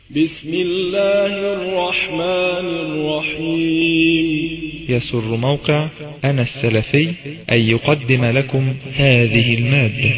بسم الله الرحمن الرحيم يسر موقع أنا السلفي أن يقدم لكم هذه المادة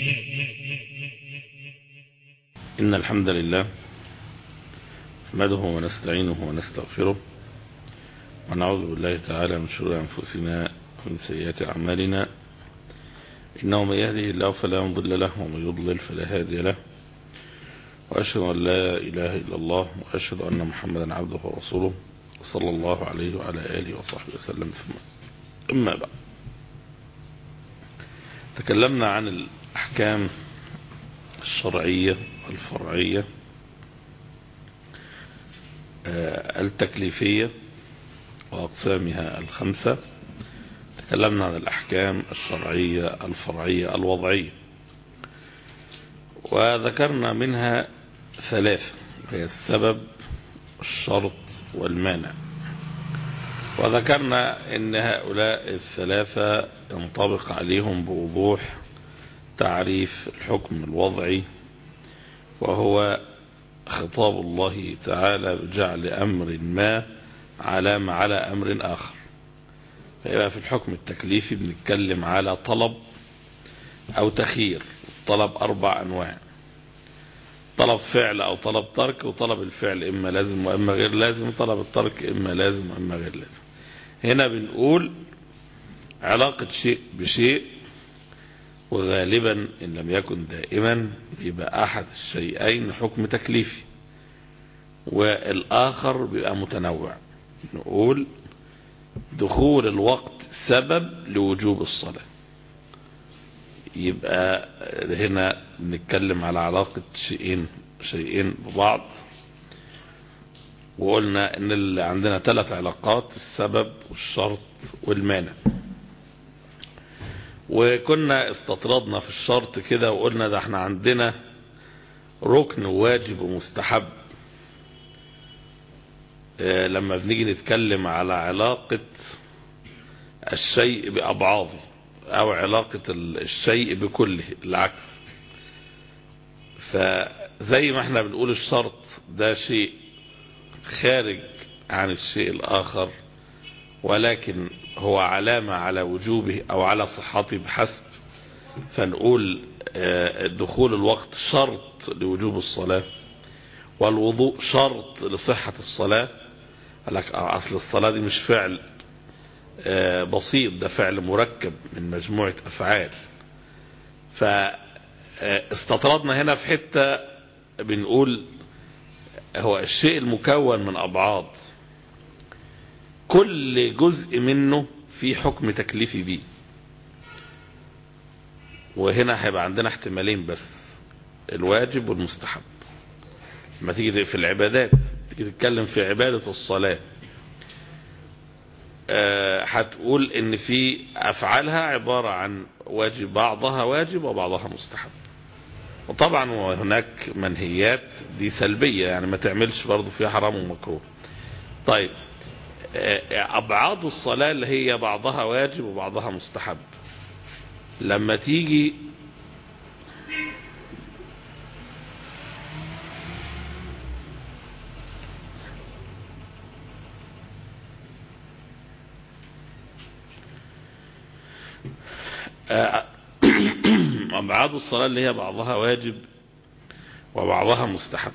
إن الحمد لله نحمده ونستعينه ونستغفره ونعوذ بالله تعالى من شرور أنفسنا ومن سيئات أعمالنا إنه من يهده الله فلا مضل له ومن يضلل فلا هادي له وأشهد أن لا إله إلا الله وأشهد أن محمدا عبده ورسوله صلى الله عليه وعلى آله وصحبه وسلم ثم أما بعد تكلمنا عن الأحكام الشرعية والفرعية التكليفية وأقسامها الخمسة تكلمنا عن الأحكام الشرعية الفرعية الوضعية وذكرنا منها ثلاثة هي السبب الشرط والمانع وذكرنا ان هؤلاء الثلاثة ينطبق عليهم بوضوح تعريف الحكم الوضعي وهو خطاب الله تعالى بجعل أمر ما علامة على أمر آخر فإذا في الحكم التكليفي بنتكلم على طلب أو تخير طلب أربع أنواع طلب فعل أو طلب ترك وطلب الفعل إما لازم وإما غير لازم طلب الترك إما لازم وإما غير لازم هنا بنقول علاقة شيء بشيء وغالبا إن لم يكن دائما يبقى أحد الشيئين حكم تكليفي والآخر بيبقى متنوع نقول دخول الوقت سبب لوجوب الصلاة يبقى هنا نتكلم على علاقة شيئين شيئين ببعض وقلنا ان اللي عندنا ثلاث علاقات السبب والشرط والمانع وكنا استطردنا في الشرط كده وقلنا ده احنا عندنا ركن واجب ومستحب اه لما بنيجي نتكلم على علاقة الشيء بأبعاضه او علاقة الشيء بكله العكس فزي ما احنا بنقول الشرط ده شيء خارج عن الشيء الاخر ولكن هو علامة على وجوبه او على صحته بحسب فنقول دخول الوقت شرط لوجوب الصلاة والوضوء شرط لصحة الصلاة لك اصل الصلاة دي مش فعل بسيط ده فعل مركب من مجموعة أفعال فاستطردنا هنا في حتة بنقول هو الشيء المكون من أبعاض كل جزء منه في حكم تكليفي بيه وهنا هيبقى عندنا احتمالين بس الواجب والمستحب لما تيجي في العبادات تيجي تتكلم في عبادة الصلاة هتقول ان في افعالها عبارة عن واجب بعضها واجب وبعضها مستحب وطبعا وهناك منهيات دي سلبية يعني ما تعملش برضو فيها حرام ومكروه طيب ابعاد الصلاة اللي هي بعضها واجب وبعضها مستحب لما تيجي أبعاد الصلاة اللي هي بعضها واجب وبعضها مستحب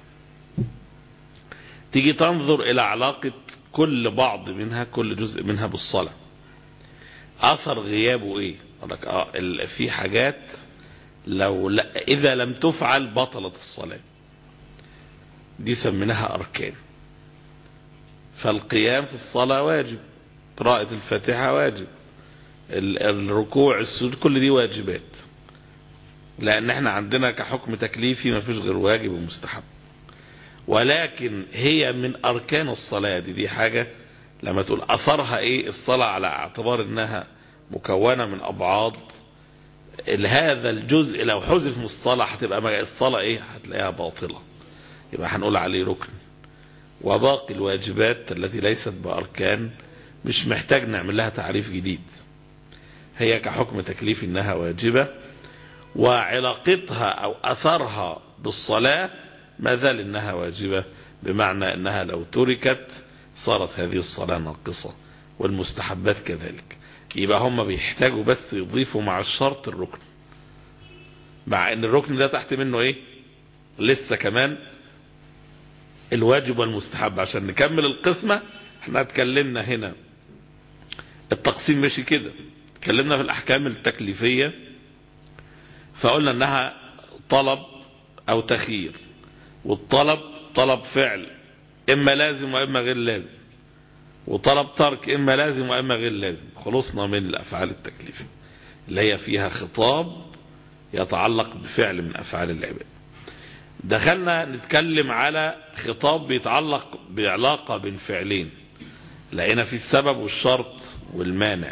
تيجي تنظر إلى علاقة كل بعض منها كل جزء منها بالصلاة أثر غيابه إيه لك آه في حاجات لو لا إذا لم تفعل بطلت الصلاة دي سميناها أركان فالقيام في الصلاة واجب قراءة الفاتحة واجب الركوع السجود كل دي واجبات لان احنا عندنا كحكم تكليفي ما فيش غير واجب ومستحب ولكن هي من اركان الصلاة دي دي حاجة لما تقول اثرها ايه الصلاة على اعتبار انها مكونة من ابعاض هذا الجزء لو حذف من الصلاة هتبقى الصلاة ايه هتلاقيها باطلة يبقى هنقول عليه ركن وباقي الواجبات التي ليست باركان مش محتاج نعمل لها تعريف جديد هي كحكم تكليف انها واجبة وعلاقتها او اثرها بالصلاة ما زال انها واجبة بمعنى انها لو تركت صارت هذه الصلاة ناقصة والمستحبات كذلك يبقى هم بيحتاجوا بس يضيفوا مع الشرط الركن مع ان الركن ده تحت منه ايه لسه كمان الواجب والمستحب عشان نكمل القسمة احنا اتكلمنا هنا التقسيم مشي كده اتكلمنا في الاحكام التكليفية فقلنا انها طلب او تخيير والطلب طلب فعل اما لازم واما غير لازم وطلب ترك اما لازم واما غير لازم خلصنا من الافعال التكليفية اللي هي فيها خطاب يتعلق بفعل من افعال العباد دخلنا نتكلم على خطاب بيتعلق بعلاقة بين فعلين لقينا في السبب والشرط والمانع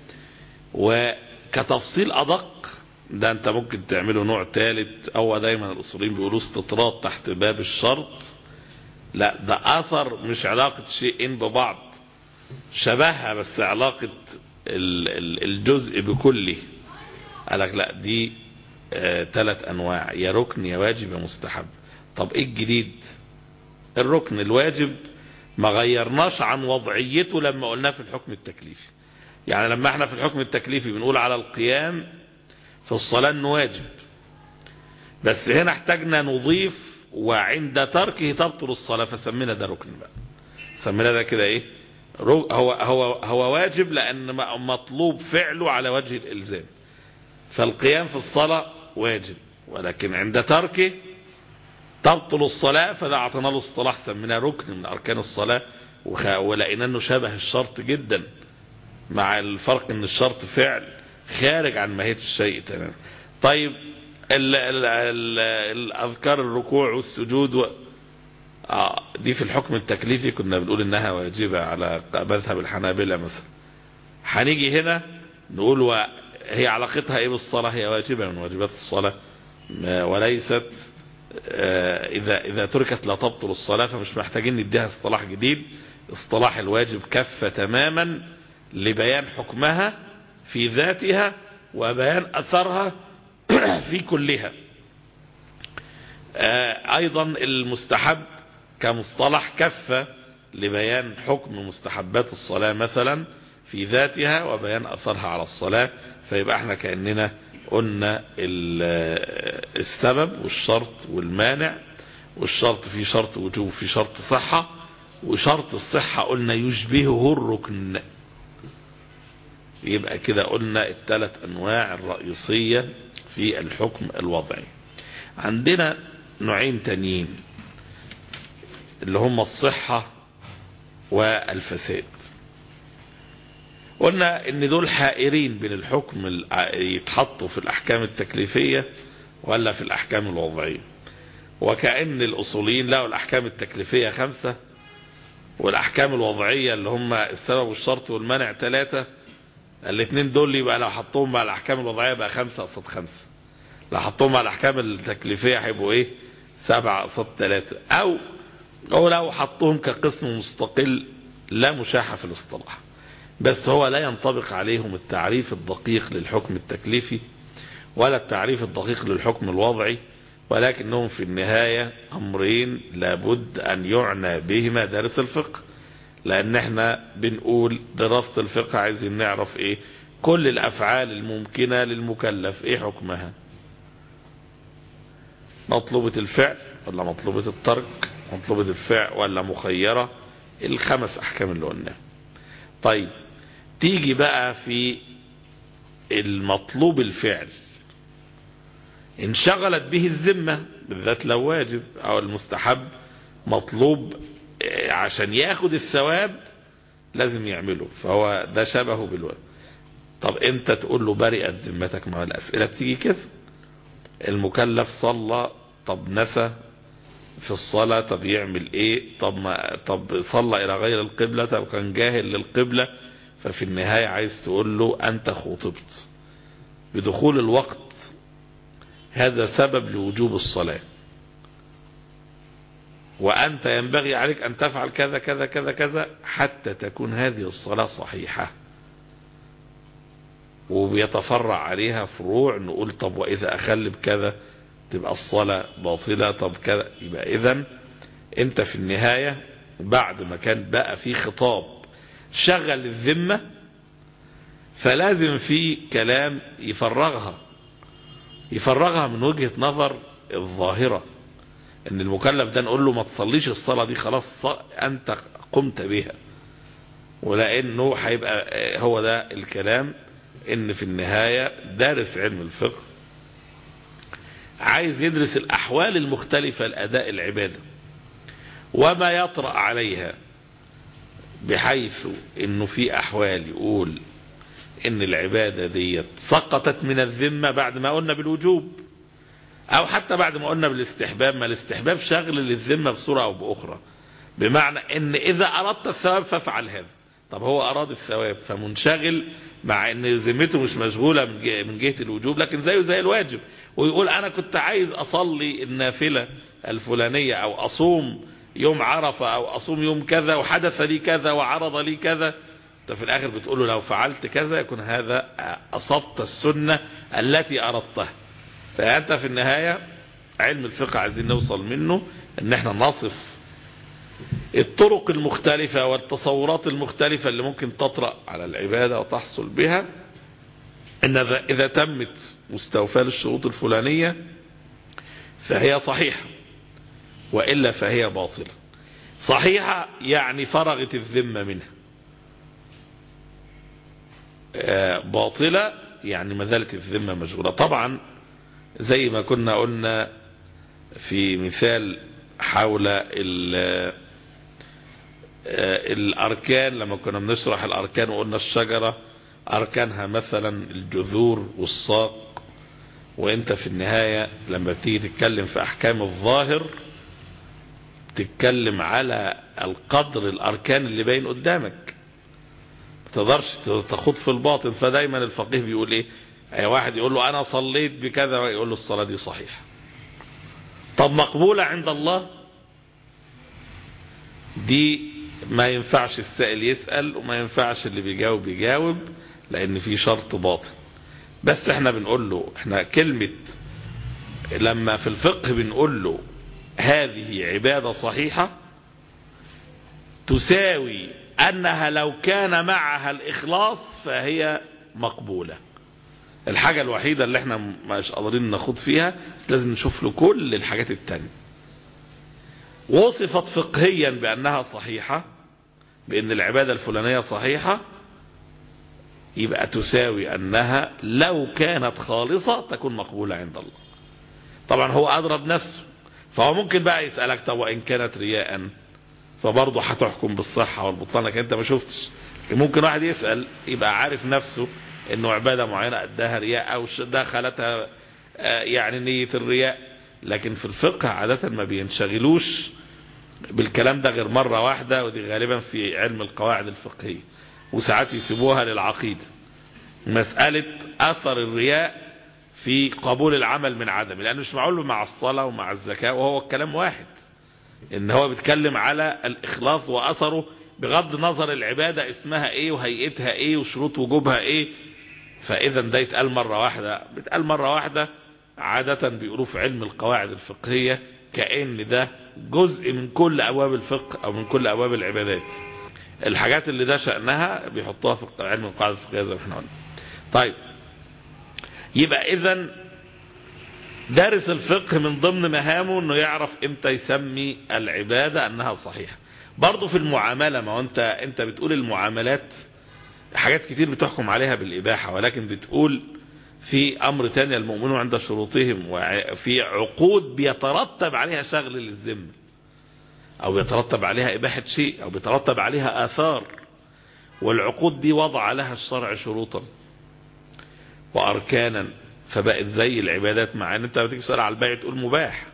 وكتفصيل ادق ده انت ممكن تعمله نوع ثالث او دايما الاصوليين بيقولوا استطراد تحت باب الشرط لا ده اثر مش علاقة شيئين ببعض شبهها بس علاقة الجزء بكله قالك لا دي ثلاث آه انواع يا ركن يا واجب يا مستحب طب ايه الجديد الركن الواجب ما غيرناش عن وضعيته لما قلناه في الحكم التكليفي يعني لما احنا في الحكم التكليفي بنقول على القيام في الصلاة انه واجب بس هنا احتاجنا نضيف وعند تركه تبطل الصلاة فسمينا ده ركن بقى سمينا ده كده ايه هو هو هو واجب لان مطلوب فعله على وجه الالزام فالقيام في الصلاة واجب ولكن عند تركه تبطل الصلاة فده اعطينا له اصطلاح سميناه ركن من اركان الصلاة ولقينا انه شبه الشرط جدا مع الفرق ان الشرط فعل خارج عن ماهية الشيء تماما طيب ال ال ال الاذكار الركوع والسجود و... آه دي في الحكم التكليفي كنا بنقول انها واجبة على مذهب الحنابلة مثلا هنيجي هنا نقول و... هي علاقتها ايه بالصلاة هي واجبة من واجبات الصلاة وليست اذا اذا تركت لا تبطل الصلاة فمش محتاجين نديها اصطلاح جديد اصطلاح الواجب كف تماما لبيان حكمها في ذاتها وبيان اثرها في كلها ايضا المستحب كمصطلح كف لبيان حكم مستحبات الصلاة مثلا في ذاتها وبيان اثرها على الصلاة فيبقى احنا كأننا قلنا السبب والشرط والمانع والشرط في شرط وجوب في شرط صحة وشرط الصحة قلنا يشبهه الركن يبقى كده قلنا الثلاث انواع الرئيسية في الحكم الوضعي عندنا نوعين تانيين اللي هم الصحة والفساد قلنا ان دول حائرين بين الحكم يتحطوا في الاحكام التكليفية ولا في الاحكام الوضعية وكأن الاصوليين لقوا الاحكام التكليفية خمسة والاحكام الوضعية اللي هم السبب والشرط والمنع ثلاثة الاثنين دول يبقى لو حطوهم مع الاحكام الوضعية بقى خمسة قصاد خمسة لو حطوهم مع الاحكام التكليفية هيبقوا ايه سبعة قصاد ثلاثة او او لو حطوهم كقسم مستقل لا مشاحة في الاصطلاح بس هو لا ينطبق عليهم التعريف الدقيق للحكم التكليفي ولا التعريف الدقيق للحكم الوضعي ولكنهم في النهاية أمرين لابد أن يعنى بهما دارس الفقه لأن احنا بنقول دراسة الفقه عايزين نعرف ايه كل الأفعال الممكنة للمكلف ايه حكمها مطلوبة الفعل ولا مطلوبة الترك مطلوبة الفعل ولا مخيرة الخمس أحكام اللي قلناها طيب تيجي بقى في المطلوب الفعل انشغلت به الذمة بالذات لو واجب او المستحب مطلوب عشان ياخد الثواب لازم يعمله فهو ده شبهه بالواجب طب انت تقول له برئت ذمتك ما الاسئلة بتيجي كده المكلف صلى طب نسى في الصلاة طب يعمل ايه طب, ما طب صلى الى غير القبلة طب كان جاهل للقبلة ففي النهاية عايز تقول له انت خطبت بدخول الوقت هذا سبب لوجوب الصلاة وأنت ينبغي عليك أن تفعل كذا كذا كذا كذا حتى تكون هذه الصلاة صحيحة وبيتفرع عليها فروع نقول طب وإذا أخل بكذا تبقى الصلاة باطلة طب كذا يبقى اذا انت في النهاية بعد ما كان بقى في خطاب شغل الذمة فلازم في كلام يفرغها يفرغها من وجهة نظر الظاهرة ان المكلف ده نقول له ما تصليش الصلاة دي خلاص انت قمت بها ولانه هيبقى هو ده الكلام ان في النهاية دارس علم الفقه عايز يدرس الاحوال المختلفة لاداء العبادة وما يطرأ عليها بحيث انه في احوال يقول ان العبادة دي سقطت من الذمة بعد ما قلنا بالوجوب او حتى بعد ما قلنا بالاستحباب ما الاستحباب شغل للذمة بصورة او باخرى بمعنى ان اذا اردت الثواب فافعل هذا طب هو اراد الثواب فمنشغل مع ان ذمته مش مشغولة من جهة الوجوب لكن زيه زي الواجب ويقول انا كنت عايز اصلي النافلة الفلانية او اصوم يوم عرفة او اصوم يوم كذا وحدث لي كذا وعرض لي كذا في الاخر بتقول له لو فعلت كذا يكون هذا اصبت السنة التي اردتها فانت في النهاية علم الفقه عايزين نوصل منه ان احنا نصف الطرق المختلفة والتصورات المختلفة اللي ممكن تطرأ على العبادة وتحصل بها ان اذا تمت مستوفاة للشروط الفلانية فهي صحيحة وإلا فهي باطلة صحيحة يعني فرغت الذمة منها باطلة يعني ما زالت الذمة مشغولة طبعا زي ما كنا قلنا في مثال حول الأركان لما كنا بنشرح الأركان وقلنا الشجرة أركانها مثلا الجذور والساق وانت في النهاية لما تيجي تتكلم في أحكام الظاهر تتكلم على القدر الأركان اللي باين قدامك تقدرش تخوض في الباطن فدايما الفقيه بيقول ايه اي واحد يقول له انا صليت بكذا ويقول له الصلاة دي صحيحة طب مقبولة عند الله دي ما ينفعش السائل يسأل وما ينفعش اللي بيجاوب يجاوب لان في شرط باطن بس احنا بنقول له احنا كلمة لما في الفقه بنقول له هذه عبادة صحيحة تساوي أنها لو كان معها الإخلاص فهي مقبولة الحاجة الوحيدة اللي احنا مش قادرين نخوض فيها لازم نشوف له كل الحاجات التانية وصفت فقهيا بأنها صحيحة بأن العبادة الفلانية صحيحة يبقى تساوي أنها لو كانت خالصة تكون مقبولة عند الله طبعا هو أضرب نفسه فهو ممكن بقى يسألك طب وإن كانت رياء فبرضه هتحكم بالصحة والبطلان لكن انت ما شفتش ممكن واحد يسأل يبقى عارف نفسه انه عبادة معينة اداها رياء او دخلتها يعني نية الرياء لكن في الفقه عادة ما بينشغلوش بالكلام ده غير مرة واحدة ودي غالبا في علم القواعد الفقهية وساعات يسيبوها للعقيدة مسألة اثر الرياء في قبول العمل من عدم لانه مش معقول مع الصلاة ومع الزكاة وهو الكلام واحد ان هو بيتكلم على الاخلاص واثره بغض نظر العبادة اسمها ايه وهيئتها ايه وشروط وجوبها ايه فاذا ده يتقال مرة واحدة بيتقال مرة واحدة عادة بيقولوا في علم القواعد الفقهية كأن ده جزء من كل ابواب الفقه او من كل ابواب العبادات الحاجات اللي ده شأنها بيحطوها في علم القواعد الفقهية زي ما احنا قلنا طيب يبقى اذا دارس الفقه من ضمن مهامه انه يعرف امتى يسمي العبادة انها صحيحة برضه في المعاملة ما هو انت انت بتقول المعاملات حاجات كتير بتحكم عليها بالاباحة ولكن بتقول في امر تاني المؤمنون عند شروطهم وفي عقود بيترتب عليها شغل للذمة او بيترتب عليها اباحة شيء او بيترتب عليها اثار والعقود دي وضع لها الشرع شروطا واركانا فبقت زي العبادات مع ان انت بتيجي تسأل على البيع تقول مباح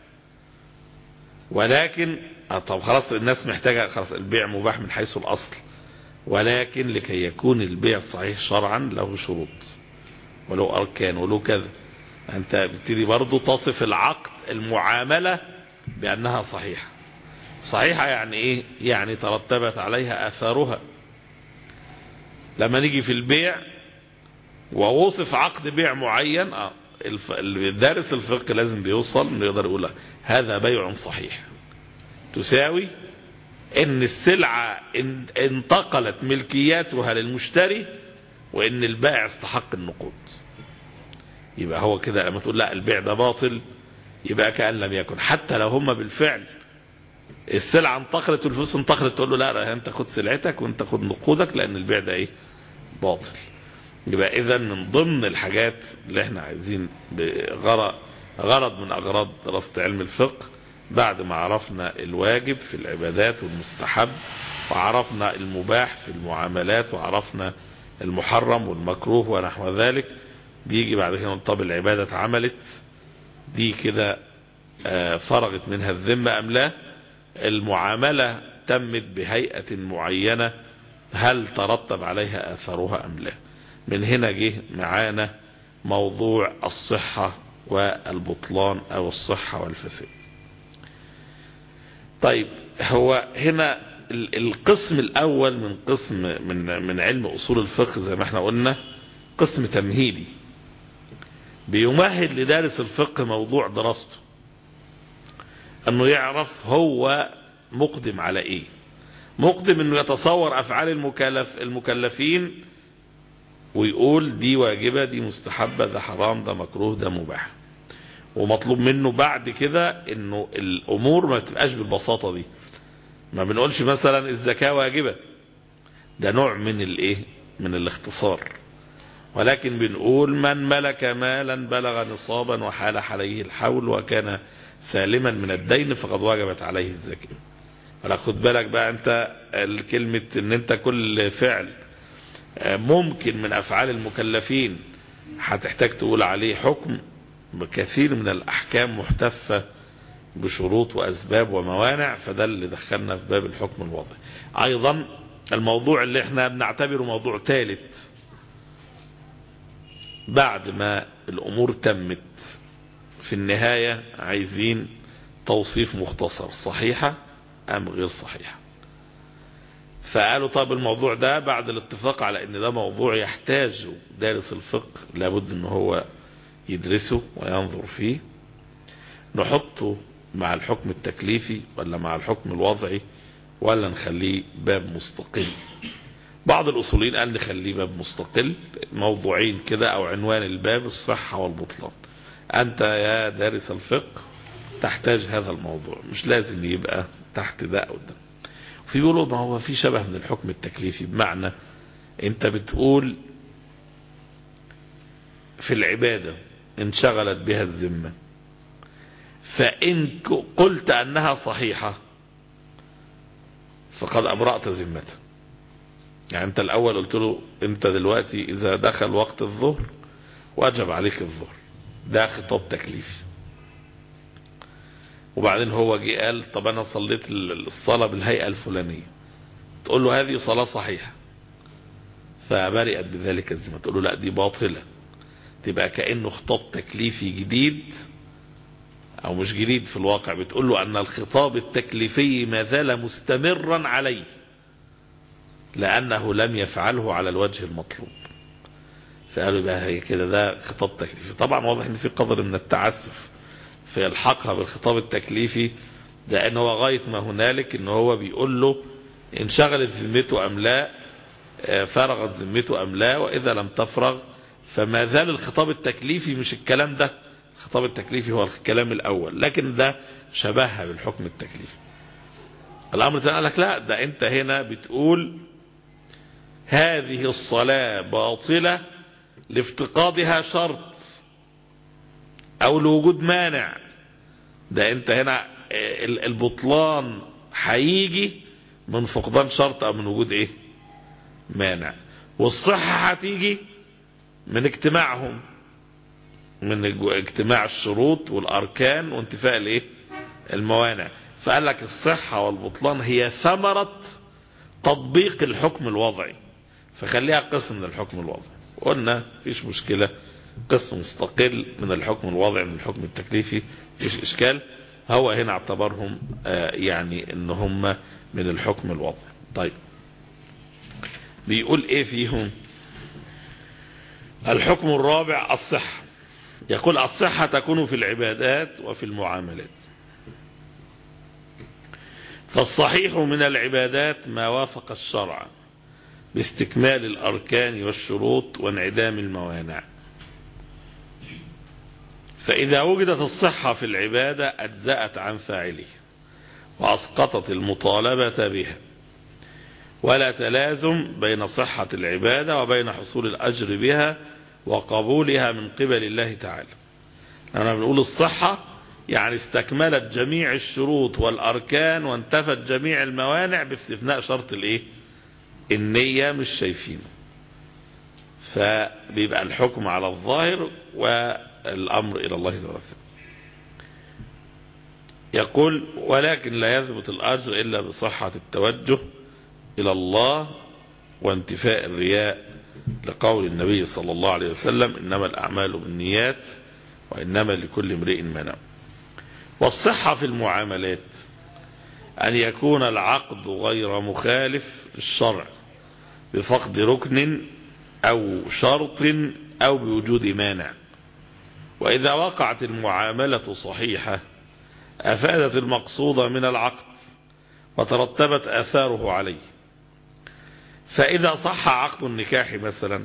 ولكن طب خلاص الناس محتاجة خلاص البيع مباح من حيث الاصل ولكن لكي يكون البيع صحيح شرعا له شروط ولو اركان ولو كذا انت بتبتدي برضه تصف العقد المعاملة بانها صحيحة صحيحة يعني ايه يعني ترتبت عليها اثارها لما نيجي في البيع ووصف عقد بيع معين الف... اللي دارس الفقه لازم بيوصل انه يقدر يقول هذا بيع صحيح تساوي ان السلعة ان- انتقلت ملكياتها للمشتري وان البائع استحق النقود يبقى هو كده لما تقول لا البيع ده باطل يبقى كأن لم يكن حتى لو هم بالفعل السلعة انتقلت والفلوس انتقلت تقول له لا لا انت خد سلعتك وانت خد نقودك لان البيع ده ايه باطل يبقى اذا من ضمن الحاجات اللي احنا عايزين بغرض غرض من اغراض دراسة علم الفقه بعد ما عرفنا الواجب في العبادات والمستحب وعرفنا المباح في المعاملات وعرفنا المحرم والمكروه ونحو ذلك بيجي بعد كده طب العبادة اتعملت دي كده آه، فرغت منها الذمة أم لا المعاملة تمت بهيئة معينة هل ترتب عليها آثارها أم لا من هنا جه معانا موضوع الصحة والبطلان أو الصحة والفساد طيب هو هنا ال- القسم الأول من قسم من من علم أصول الفقه زي ما احنا قلنا قسم تمهيدي بيمهد لدارس الفقه موضوع دراسته انه يعرف هو مقدم على ايه مقدم انه يتصور افعال المكلف المكلفين ويقول دي واجبة دي مستحبة ده حرام ده مكروه ده مباح ومطلوب منه بعد كده انه الامور ما تبقاش بالبساطة دي ما بنقولش مثلا الزكاة واجبة ده نوع من الايه من الاختصار ولكن بنقول من ملك مالا بلغ نصابا وحال عليه الحول وكان سالما من الدين فقد وجبت عليه الزكاة ولا خد بالك بقى انت الكلمة ان انت كل فعل آه، ممكن من افعال المكلفين هتحتاج تقول عليه حكم بكثير من الاحكام محتفة بشروط واسباب وموانع فده اللي دخلنا في باب الحكم الوضعي ايضا الموضوع اللي احنا بنعتبره موضوع ثالث بعد ما الامور تمت في النهاية عايزين توصيف مختصر صحيحة ام غير صحيحة فقالوا طب الموضوع ده بعد الاتفاق على ان ده موضوع يحتاج دارس الفقه لابد ان هو يدرسه وينظر فيه نحطه مع الحكم التكليفي ولا مع الحكم الوضعي ولا نخليه باب مستقل بعض الاصوليين قال نخليه باب مستقل موضوعين كده او عنوان الباب الصحة والبطلان انت يا دارس الفقه تحتاج هذا الموضوع مش لازم يبقى تحت ده او ده في بيقولوا ما هو في شبه من الحكم التكليفي بمعنى انت بتقول في العبادة انشغلت بها الذمة فإن ك- قلت أنها صحيحة فقد أبرأت ذمته يعني أنت الأول قلت له أنت دلوقتي إذا دخل وقت الظهر وجب عليك الظهر ده خطاب تكليفي وبعدين هو جه قال طب أنا صليت الصلاة بالهيئة الفلانية تقول له هذه صلاة صحيحة فبرئت بذلك الذمة تقول له لا دي باطلة تبقى كأنه خطاب تكليفي جديد او مش جديد في الواقع بتقول له ان الخطاب التكليفي ما زال مستمرا عليه لانه لم يفعله على الوجه المطلوب فقالوا بقى هي كده ده خطاب تكليفي طبعا واضح ان في قدر من التعسف في الحقها بالخطاب التكليفي لان هو غاية ما هنالك ان هو بيقول له انشغلت ذمته ام لا آه، فرغت ذمته ام لا واذا لم تفرغ فما زال الخطاب التكليفي مش الكلام ده الخطاب التكليفي هو الكلام الاول لكن ده شبهها بالحكم التكليفي الامر الثاني قال لك لا ده انت هنا بتقول هذه الصلاة باطلة لافتقادها شرط او لوجود مانع ده انت هنا ال- البطلان هيجي من فقدان شرط او من وجود ايه مانع والصحة هتيجي من اجتماعهم من اج- اجتماع الشروط والاركان وانتفاء الايه الموانع فقال لك الصحة والبطلان هي ثمرة تطبيق الحكم الوضعي فخليها قسم من الحكم الوضعي قلنا فيش مشكلة قسم مستقل من الحكم الوضعي من الحكم التكليفي فيش اشكال هو هنا اعتبرهم آه، يعني ان هم من الحكم الوضعي طيب بيقول ايه فيهم الحكم الرابع الصحة يقول الصحة تكون في العبادات وفي المعاملات فالصحيح من العبادات ما وافق الشرع باستكمال الأركان والشروط وانعدام الموانع فإذا وجدت الصحة في العبادة أجزأت عن فاعله وأسقطت المطالبة بها ولا تلازم بين صحة العبادة وبين حصول الأجر بها وقبولها من قبل الله تعالى أنا بنقول الصحة يعني استكملت جميع الشروط والأركان وانتفت جميع الموانع باستثناء شرط الايه النية مش شايفينه فبيبقى الحكم على الظاهر والأمر إلى الله تعالى يقول ولكن لا يثبت الأجر إلا بصحة التوجه إلى الله وانتفاء الرياء لقول النبي صلى الله عليه وسلم إنما الأعمال بالنيات وإنما لكل امرئ ما نوى والصحة في المعاملات أن يكون العقد غير مخالف للشرع بفقد ركن أو شرط أو بوجود مانع وإذا وقعت المعاملة صحيحة أفادت المقصود من العقد وترتبت آثاره عليه فإذا صح عقد النكاح مثلا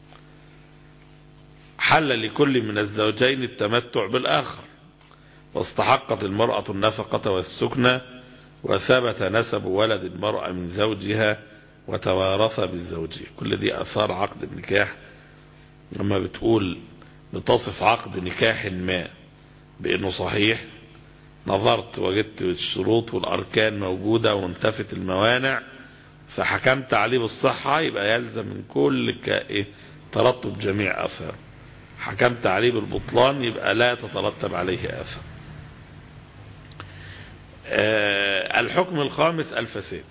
حل لكل من الزوجين التمتع بالآخر واستحقت المرأة النفقة والسكنة وثبت نسب ولد المرأة من زوجها وتوارث بالزوجية كل دي أثار عقد النكاح لما بتقول بتصف عقد نكاح ما بأنه صحيح نظرت وجدت الشروط والأركان موجودة وانتفت الموانع فحكمت عليه بالصحة يبقى يلزم من كل ترتب جميع أثار حكمت عليه بالبطلان يبقى لا تترتب عليه أثر أه الحكم الخامس الفساد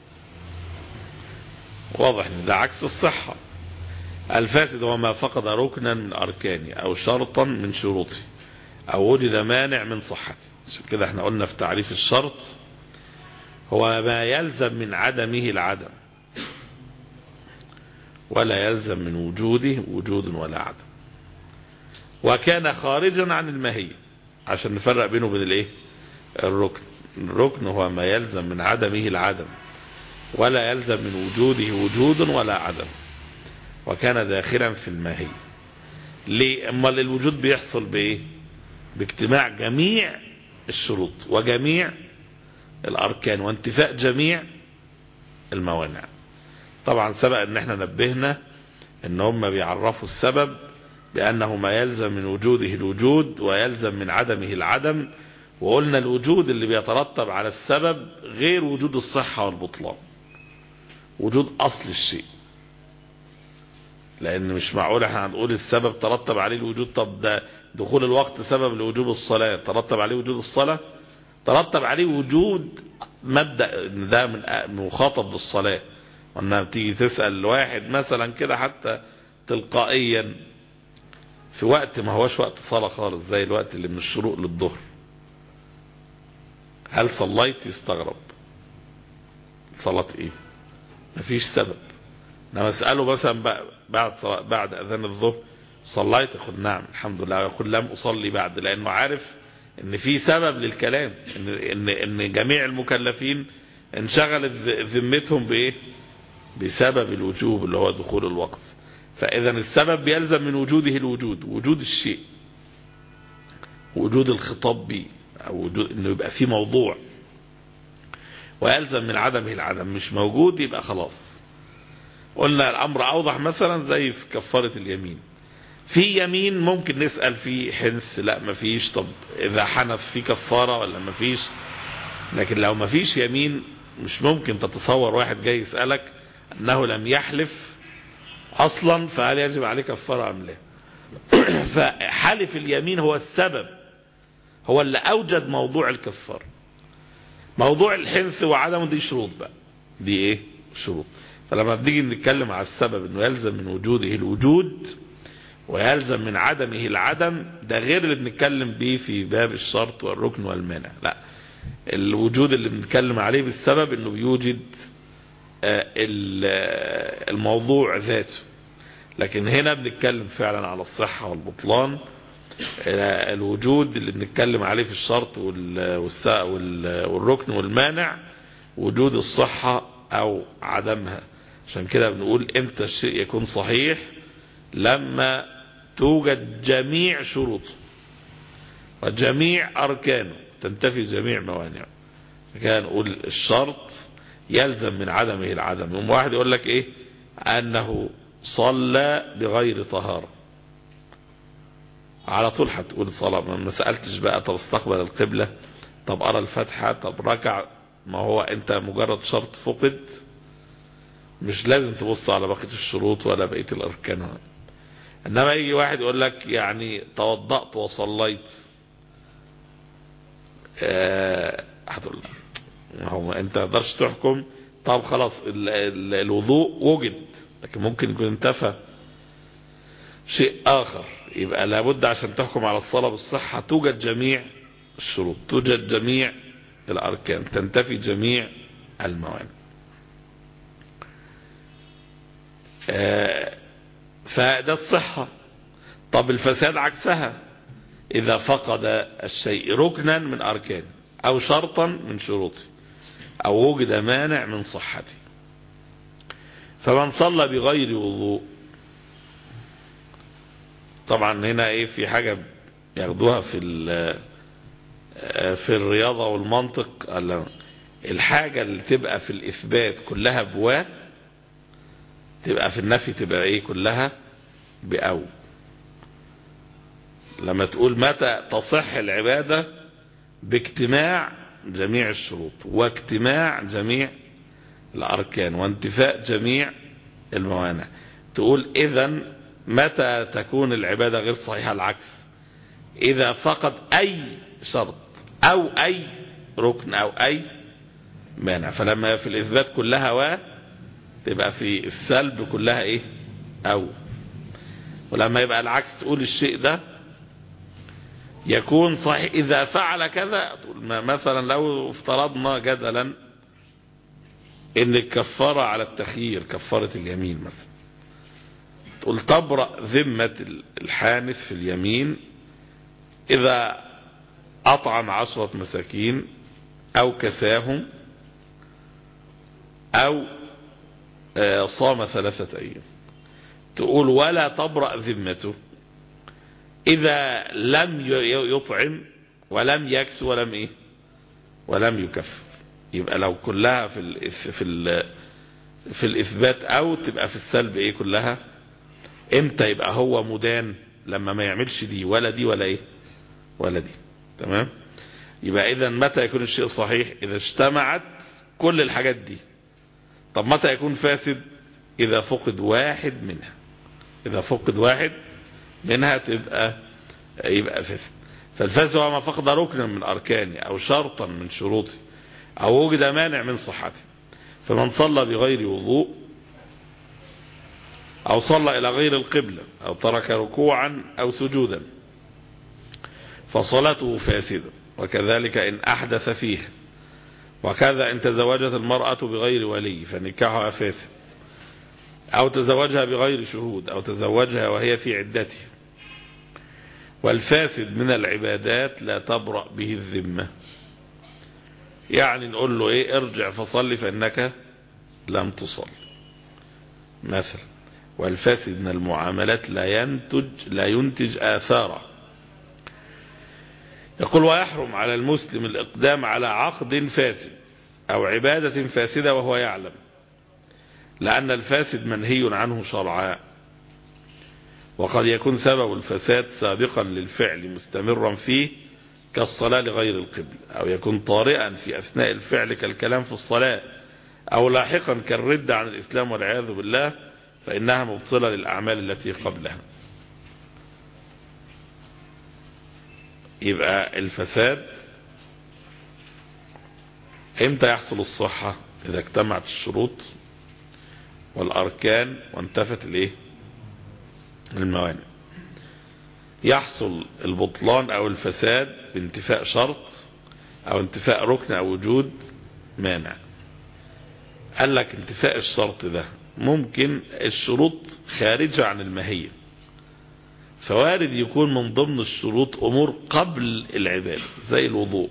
واضح ان ده عكس الصحة الفاسد هو ما فقد ركنا من أركانه أو شرطا من شروطه أو وجد مانع من صحته عشان كده احنا قلنا في تعريف الشرط هو ما يلزم من عدمه العدم ولا يلزم من وجوده وجود ولا عدم وكان خارجا عن الماهية عشان نفرق بينه وبين الايه الركن الركن هو ما يلزم من عدمه العدم ولا يلزم من وجوده وجود ولا عدم وكان داخلا في الماهية ليه اما الوجود بيحصل بايه باجتماع جميع الشروط وجميع الاركان وانتفاء جميع الموانع طبعا سبق ان احنا نبهنا ان هم بيعرفوا السبب بأنه ما يلزم من وجوده الوجود ويلزم من عدمه العدم وقلنا الوجود اللي بيترتب على السبب غير وجود الصحة والبطلان وجود أصل الشيء لأن مش معقول احنا هنقول السبب ترتب عليه الوجود طب ده دخول الوقت سبب لوجوب الصلاة ترتب عليه وجود الصلاة ترتب عليه وجود مبدأ ان ده من مخاطب بالصلاة وانها بتيجي تسأل واحد مثلا كده حتى تلقائيا في وقت ما هوش وقت صلاة خالص زي الوقت اللي من الشروق للظهر هل صليت يستغرب صلاة ايه مفيش سبب لما اسأله مثلا بعد بعد اذان الظهر صليت يقول نعم الحمد لله يقول لم اصلي بعد لانه عارف ان في سبب للكلام ان ان ان جميع المكلفين انشغلت ذمتهم بايه بسبب الوجوب اللي هو دخول الوقت فاذا السبب بيلزم من وجوده الوجود وجود الشيء وجود الخطاب به او وجود انه يبقى في موضوع ويلزم من عدمه العدم مش موجود يبقى خلاص قلنا الامر اوضح مثلا زي في كفارة اليمين في يمين ممكن نسأل فيه حنث لا مفيش طب اذا حنث في كفارة ولا مفيش لكن لو مفيش يمين مش ممكن تتصور واحد جاي يسألك انه لم يحلف اصلا فهل يجب عليه كفارة ام لا فحلف اليمين هو السبب هو اللي اوجد موضوع الكفار موضوع الحنث وعدمه دي شروط بقى دي ايه شروط فلما بنيجي نتكلم على السبب انه يلزم من وجوده الوجود ويلزم من عدمه العدم ده غير اللي بنتكلم بيه في باب الشرط والركن والمانع لا الوجود اللي بنتكلم عليه بالسبب انه بيوجد الموضوع ذاته لكن هنا بنتكلم فعلا على الصحة والبطلان الوجود اللي بنتكلم عليه في الشرط والركن والمانع وجود الصحة او عدمها عشان كده بنقول امتى الشيء يكون صحيح لما توجد جميع شروطه وجميع اركانه تنتفي جميع موانعه كان نقول الشرط يلزم من عدمه العدم يوم واحد يقول لك ايه انه صلى بغير طهارة على طول هتقول صلاة ما سألتش بقى طب استقبل القبلة طب ارى الفتحة طب ركع ما هو انت مجرد شرط فقد مش لازم تبص على بقية الشروط ولا بقية الاركان انما يجي واحد يقول لك يعني توضأت وصليت اه هتقول هو انت ما تقدرش تحكم طب خلاص ال ال الوضوء وجد لكن ممكن يكون انتفى شيء اخر يبقى لابد عشان تحكم على الصلاة بالصحة توجد جميع الشروط توجد جميع الاركان تنتفي جميع الموانع فده الصحة طب الفساد عكسها اذا فقد الشيء ركنا من اركانه او شرطا من شروطه او وجد مانع من صحته فمن صلى بغير وضوء طبعا هنا ايه في حاجة ياخدوها في في الرياضة والمنطق الحاجة اللي تبقى في الاثبات كلها بوا تبقى في النفي تبقى ايه كلها بأو لما تقول متى تصح العبادة باجتماع جميع الشروط واجتماع جميع الأركان وانتفاء جميع الموانع تقول إذا متى تكون العبادة غير صحيحة العكس إذا فقد أي شرط أو أي ركن أو أي مانع فلما في الإثبات كلها و تبقى في السلب كلها إيه أو ولما يبقى العكس تقول الشيء ده يكون صحيح إذا فعل كذا مثلا لو افترضنا جدلا ان الكفارة على التخيير كفارة اليمين مثلا تقول تبرأ ذمة الحانث في اليمين إذا أطعم عشرة مساكين أو كساهم أو صام ثلاثة أيام تقول ولا تبرأ ذمته إذا لم يطعم ولم يكس ولم إيه ولم يكفر يبقى لو كلها في ال في ال في الإثبات أو تبقى في السلب إيه كلها إمتى يبقى هو مدان لما ما يعملش دي ولا دي ولا إيه ولا دي تمام يبقى إذا متى يكون الشيء صحيح إذا اجتمعت كل الحاجات دي طب متى يكون فاسد إذا فقد واحد منها إذا فقد واحد منها تبقى يبقى فاسد فالفاسد هو ما فقد ركنا من أركانه أو شرطا من شروطه أو وجد مانع من صحته فمن صلى بغير وضوء أو صلى إلى غير القبلة أو ترك ركوعا أو سجودا فصلاته فاسدة وكذلك إن أحدث فيه وكذا إن تزوجت المرأة بغير ولي فنكاحها فاسد أو تزوجها بغير شهود أو تزوجها وهي في عدتها والفاسد من العبادات لا تبرأ به الذمة يعني نقول له ايه ارجع فصلي فانك لم تصل مثلا والفاسد من المعاملات لا ينتج لا ينتج آثارا يقول ويحرم على المسلم الإقدام على عقد فاسد أو عبادة فاسدة وهو يعلم لأن الفاسد منهي عنه شرعا وقد يكون سبب الفساد سابقا للفعل مستمرا فيه كالصلاة لغير القبل أو يكون طارئا في أثناء الفعل كالكلام في الصلاة أو لاحقا كالرد عن الإسلام والعياذ بالله فإنها مبطلة للأعمال التي قبلها يبقى الفساد امتى يحصل الصحة إذا اجتمعت الشروط والأركان وانتفت الايه الموانع يحصل البطلان او الفساد بانتفاء شرط او انتفاء ركن او وجود مانع قال لك انتفاء الشرط ده ممكن الشروط خارجة عن الماهية فوارد يكون من ضمن الشروط أمور قبل العبادة زي الوضوء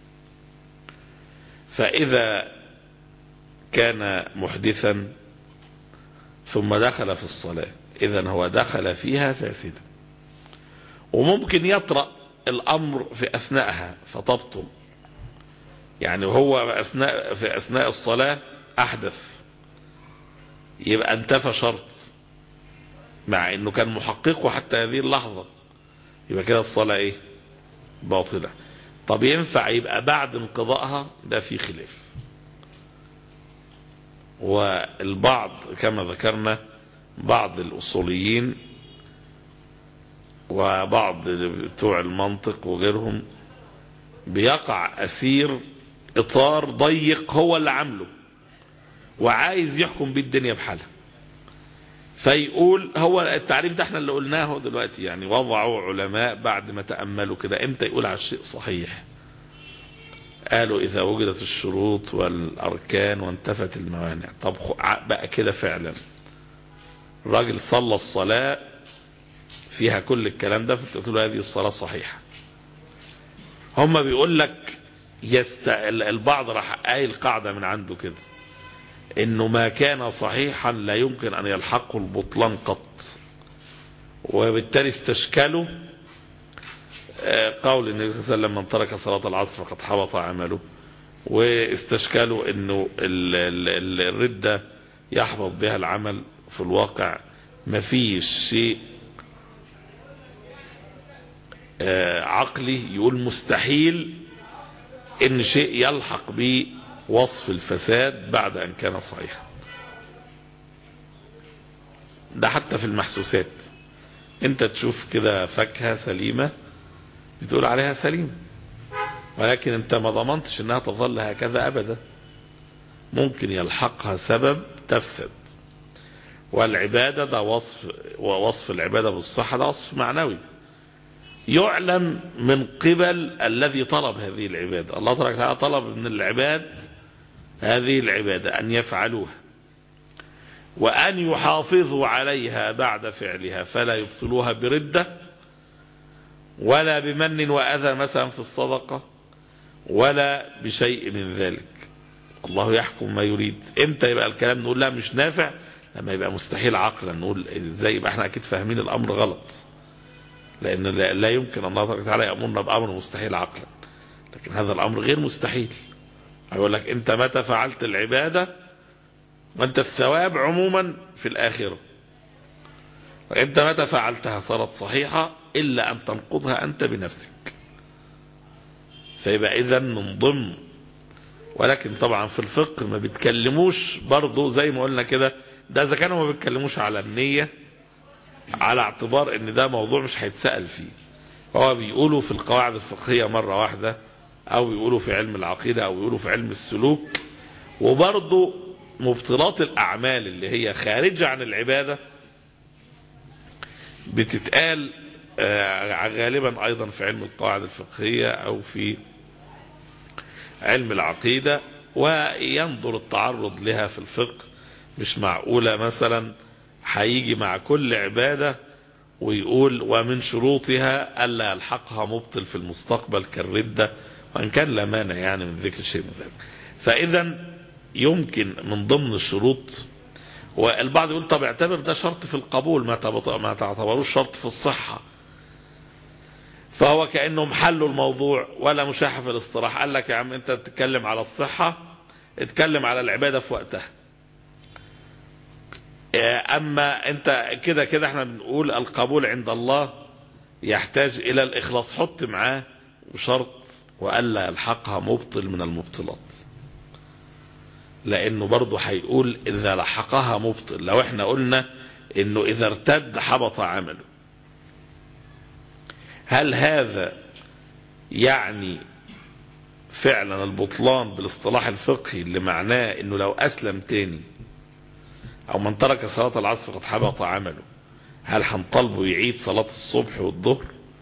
فإذا كان محدثا ثم دخل في الصلاة إذا هو دخل فيها فاسدا وممكن يطرأ الأمر في أثناءها فتبطل يعني هو في أثناء, في أثناء الصلاة أحدث يبقى انتفى شرط مع انه كان محققه حتى هذه اللحظة يبقى كده الصلاة ايه باطلة طب ينفع يبقى بعد انقضائها ده في خلاف والبعض كما ذكرنا بعض الاصوليين وبعض بتوع المنطق وغيرهم بيقع اسير اطار ضيق هو اللي عامله وعايز يحكم بيه الدنيا بحالها فيقول هو التعريف ده احنا اللي قلناه دلوقتي يعني وضعوا علماء بعد ما تأملوا كده امتى يقول على الشيء صحيح قالوا اذا وجدت الشروط والاركان وانتفت الموانع طب بقى كده فعلا الراجل صلى الصلاة فيها كل الكلام ده فتقول له هذه الصلاة صحيحة هم بيقول لك يست... البعض راح قايل قاعدة من عنده كده انه ما كان صحيحا لا يمكن ان يلحقه البطلان قط وبالتالي استشكلوا قول النبي صلى الله عليه وسلم من ترك صلاة العصر فقد حبط عمله واستشكلوا انه الردة يحبط بها العمل في الواقع ما فيش شيء عقلي يقول مستحيل ان شيء يلحق به وصف الفساد بعد ان كان صحيحا ده حتى في المحسوسات انت تشوف كده فاكهة سليمة بتقول عليها سليم ولكن انت ما ضمنتش انها تظل هكذا ابدا ممكن يلحقها سبب تفسد والعبادة ده وصف ووصف العبادة بالصحة ده وصف معنوي يعلم من قبل الذي طلب هذه العبادة الله تبارك وتعالى طلب من العباد هذه العبادة أن يفعلوها وأن يحافظوا عليها بعد فعلها فلا يبطلوها بردة ولا بمن وأذى مثلا في الصدقة ولا بشيء من ذلك الله يحكم ما يريد امتى يبقى الكلام نقول لا مش نافع لما يبقى مستحيل عقلا نقول ازاي يبقى احنا اكيد فاهمين الامر غلط لان لا يمكن الله تبارك وتعالى يامرنا بامر مستحيل عقلا لكن هذا الامر غير مستحيل يقول لك انت متى فعلت العبادة وانت الثواب عموما في الاخرة وانت متى فعلتها صارت صحيحة الا ان تنقضها انت بنفسك فيبقى اذا من ضمن ولكن طبعا في الفقه ما بيتكلموش برضه زي ما قلنا كده ده اذا كانوا ما بيتكلموش على النية على اعتبار ان ده موضوع مش هيتسأل فيه هو بيقولوا في القواعد الفقهية مرة واحدة او يقولوا في علم العقيدة او يقولوا في علم السلوك وبرضه مبطلات الاعمال اللي هي خارجة عن العبادة بتتقال غالبا ايضا في علم القواعد الفقهية او في علم العقيدة وينظر التعرض لها في الفقه مش معقولة مثلا هيجي مع كل عبادة ويقول ومن شروطها ألا يلحقها مبطل في المستقبل كالردة وإن كان لا مانع يعني من ذكر شيء من ذلك فإذا يمكن من ضمن الشروط والبعض يقول طب اعتبر ده شرط في القبول ما ما تعتبروش شرط في الصحة فهو كأنه محلوا الموضوع ولا مشاحة في الاصطلاح قال لك يا عم انت تتكلم على الصحة اتكلم على العبادة في وقتها اما انت كده كده احنا بنقول القبول عند الله يحتاج الى الاخلاص حط معاه شرط والا يلحقها مبطل من المبطلات لانه برضه هيقول اذا لحقها مبطل لو احنا قلنا انه اذا ارتد حبط عمله هل هذا يعني فعلا البطلان بالاصطلاح الفقهي اللي معناه انه لو اسلم تاني او من ترك صلاة العصر قد حبط عمله هل هنطالبه يعيد صلاة الصبح والظهر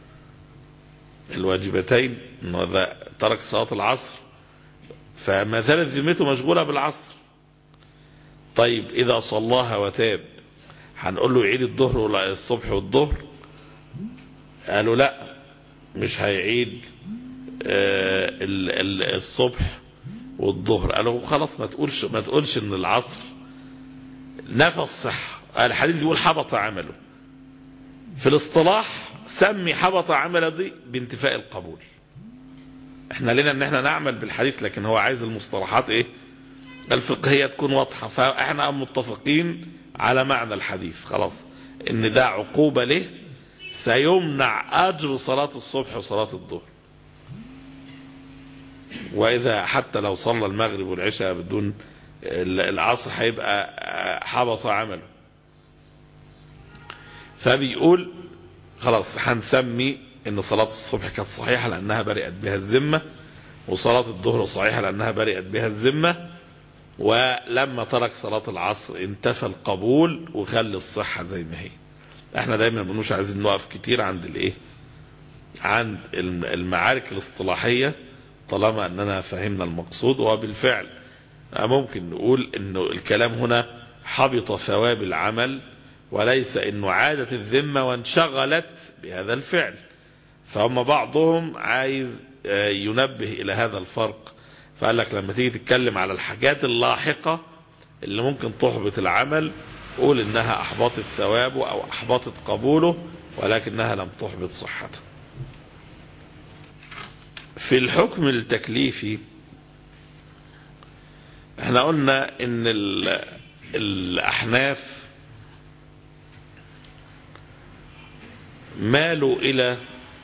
الواجبتين انه اذا ترك صلاة العصر فما زالت ذمته مشغولة بالعصر طيب اذا صلاها وتاب هنقول له يعيد الظهر والصبح والظهر قالوا لا مش هيعيد آه، ال- ال- الصبح والظهر قالوا خلاص ما تقولش ما تقولش ان العصر نفى الصحة الحديث يقول حبط عمله في الاصطلاح سمي حبط عمله دي بانتفاء القبول احنا لنا ان احنا نعمل بالحديث لكن هو عايز المصطلحات ايه الفقهية تكون واضحة فاحنا متفقين على معنى الحديث خلاص ان ده عقوبة له سيمنع اجر صلاة الصبح وصلاة الظهر واذا حتى لو صلى المغرب والعشاء بدون العصر هيبقى حبط عمله فبيقول خلاص هنسمي ان صلاة الصبح كانت صحيحة لانها برئت بها الذمة وصلاة الظهر صحيحة لانها برئت بها الذمة ولما ترك صلاة العصر انتفى القبول وخلي الصحة زي ما هي احنا دايما بنقولش عايزين نقف كتير عند الايه عند المعارك الاصطلاحية طالما اننا فهمنا المقصود وبالفعل ممكن نقول انه الكلام هنا حبط ثواب العمل وليس انه عادت الذمة وانشغلت بهذا الفعل فهم بعضهم عايز ينبه الى هذا الفرق فقال لك لما تيجي تتكلم على الحاجات اللاحقة اللي ممكن تحبط العمل قول انها احبطت ثوابه او احبطت قبوله ولكنها لم تحبط صحته في الحكم التكليفي احنا قلنا ان الاحناف مالوا الى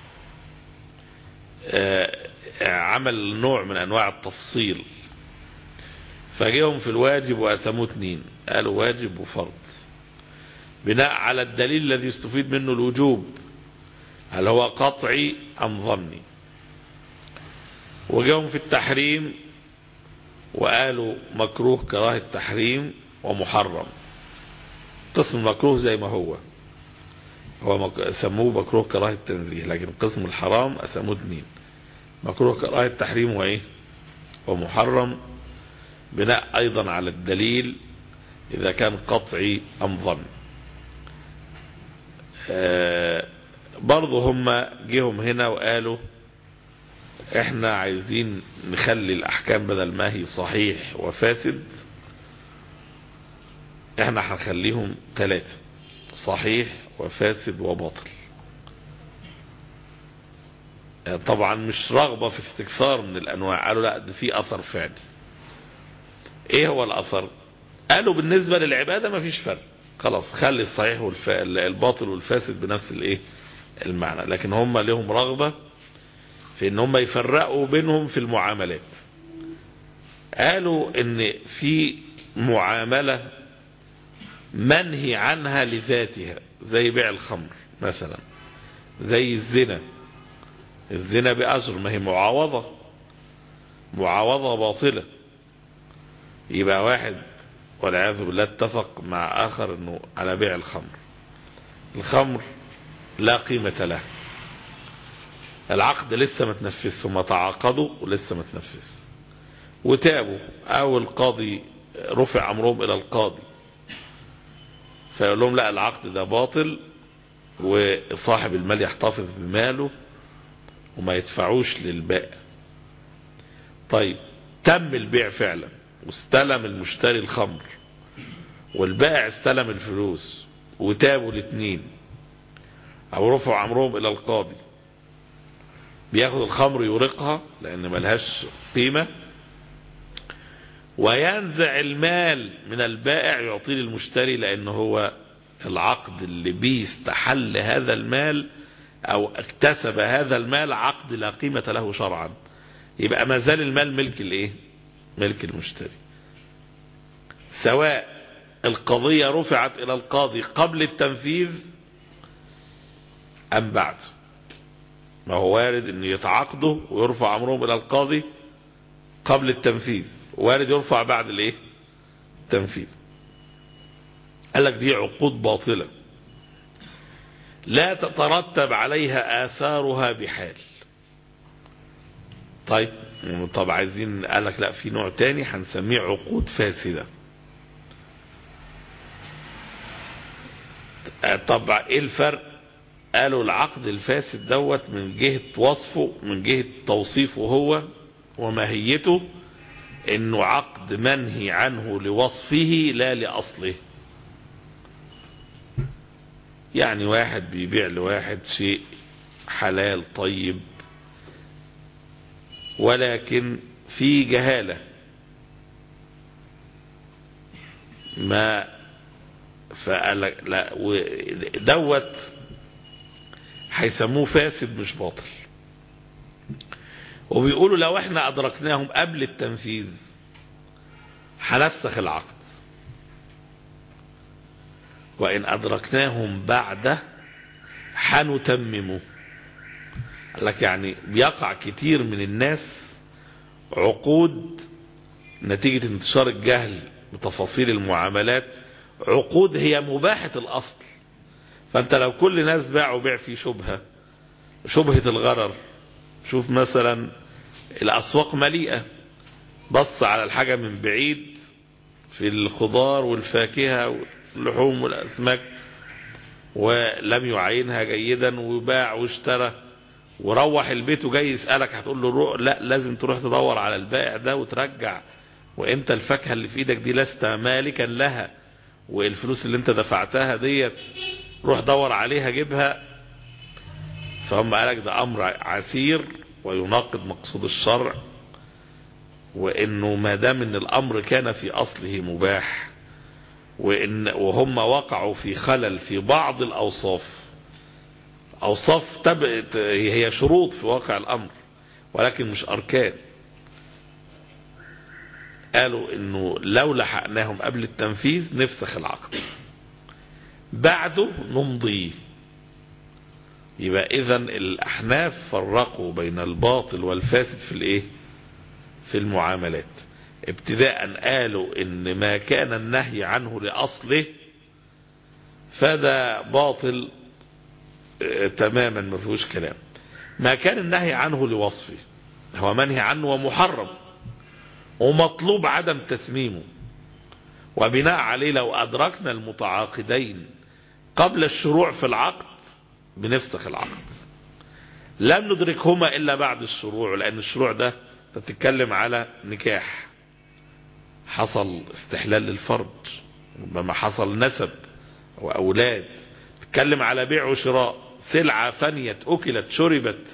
عمل نوع من انواع التفصيل فجيهم في الواجب وقسموه اتنين قالوا واجب وفرض بناء على الدليل الذي يستفيد منه الوجوب هل هو قطعي ام ظني وجاهم في التحريم وقالوا مكروه كراهة تحريم ومحرم قسم المكروه زي ما هو هو مك... سموه مكروه كراهة تنزيه لكن قسم الحرام اسموه اتنين مكروه كراهة تحريم وايه ومحرم بناء ايضا على الدليل اذا كان قطعي ام ظن آه برضه هم جيهم هنا وقالوا احنا عايزين نخلي الاحكام بدل ما هي صحيح وفاسد احنا هنخليهم ثلاثة صحيح وفاسد وباطل طبعا مش رغبة في استكثار من الانواع قالوا لا ده في اثر فعلي ايه هو الاثر قالوا بالنسبة للعبادة ما فيش فرق خلاص خلي الصحيح والف... الباطل والفاسد بنفس الايه المعنى لكن هم لهم رغبة في ان هم يفرقوا بينهم في المعاملات قالوا ان في معاملة منهي عنها لذاتها زي بيع الخمر مثلا زي الزنا الزنا بأجر ما هي معاوضة معاوضة باطلة يبقى واحد والعياذ بالله اتفق مع آخر انه على بيع الخمر الخمر لا قيمة له العقد لسه ما تنفذش هم تعاقدوا ولسه ما تنفذش وتابوا او القاضي رفع امرهم الى القاضي فيقول لهم لا العقد ده باطل وصاحب المال يحتفظ بماله وما يدفعوش للبائع طيب تم البيع فعلا واستلم المشتري الخمر والبائع استلم الفلوس وتابوا الاثنين او رفعوا امرهم الى القاضي بياخد الخمر يورقها لان ملهاش قيمة وينزع المال من البائع يعطيه للمشتري لان هو العقد اللي بيه استحل هذا المال او اكتسب هذا المال عقد لا قيمة له شرعا يبقى ما زال المال ملك الايه ملك المشتري سواء القضية رفعت الى القاضي قبل التنفيذ ام بعد ما هو وارد ان يتعاقدوا ويرفع امرهم الى القاضي قبل التنفيذ وارد يرفع بعد الايه التنفيذ قال لك دي عقود باطلة لا تترتب عليها آثارها بحال طيب طب عايزين قال لك لا في نوع تاني هنسميه عقود فاسدة طب ايه الفرق قالوا العقد الفاسد دوت من جهة وصفه من جهة توصيفه هو وماهيته انه عقد منهي عنه لوصفه لا لأصله يعني واحد بيبيع لواحد شيء حلال طيب ولكن في جهالة ما فقال لا دوت هيسموه فاسد مش باطل وبيقولوا لو احنا ادركناهم قبل التنفيذ هنفسخ العقد وان ادركناهم بعده هنتممه قال لك يعني بيقع كتير من الناس عقود نتيجة انتشار الجهل بتفاصيل المعاملات عقود هي مباحة الأصل فأنت لو كل ناس باعوا بيع في شبهة شبهة الغرر شوف مثلا الأسواق مليئة بص على الحاجة من بعيد في الخضار والفاكهة واللحوم والأسماك ولم يعينها جيدا وباع واشترى وروح البيت وجاي يسألك هتقول له لا لازم تروح تدور على البائع ده وترجع وانت الفاكهة اللي في ايدك دي لست مالكا لها والفلوس اللي انت دفعتها ديت روح دور عليها جيبها فهم قالك ده امر عسير ويناقض مقصود الشرع وانه ما دام ان الامر كان في اصله مباح وان وهم وقعوا في خلل في بعض الاوصاف اوصاف تبقت هي شروط في واقع الامر ولكن مش اركان قالوا انه لو لحقناهم قبل التنفيذ نفسخ العقد بعده نمضي يبقى اذا الاحناف فرقوا بين الباطل والفاسد في الايه في المعاملات ابتداء قالوا ان ما كان النهي عنه لاصله فده باطل اه تماما ما فيهوش كلام ما كان النهي عنه لوصفه هو منهي عنه ومحرم ومطلوب عدم تسميمه وبناء عليه لو أدركنا المتعاقدين قبل الشروع في العقد بنفسخ العقد لم ندركهما إلا بعد الشروع لأن الشروع ده تتكلم على نكاح حصل استحلال للفرج ربما حصل نسب وأولاد تتكلم على بيع وشراء سلعة فنيت أكلت شربت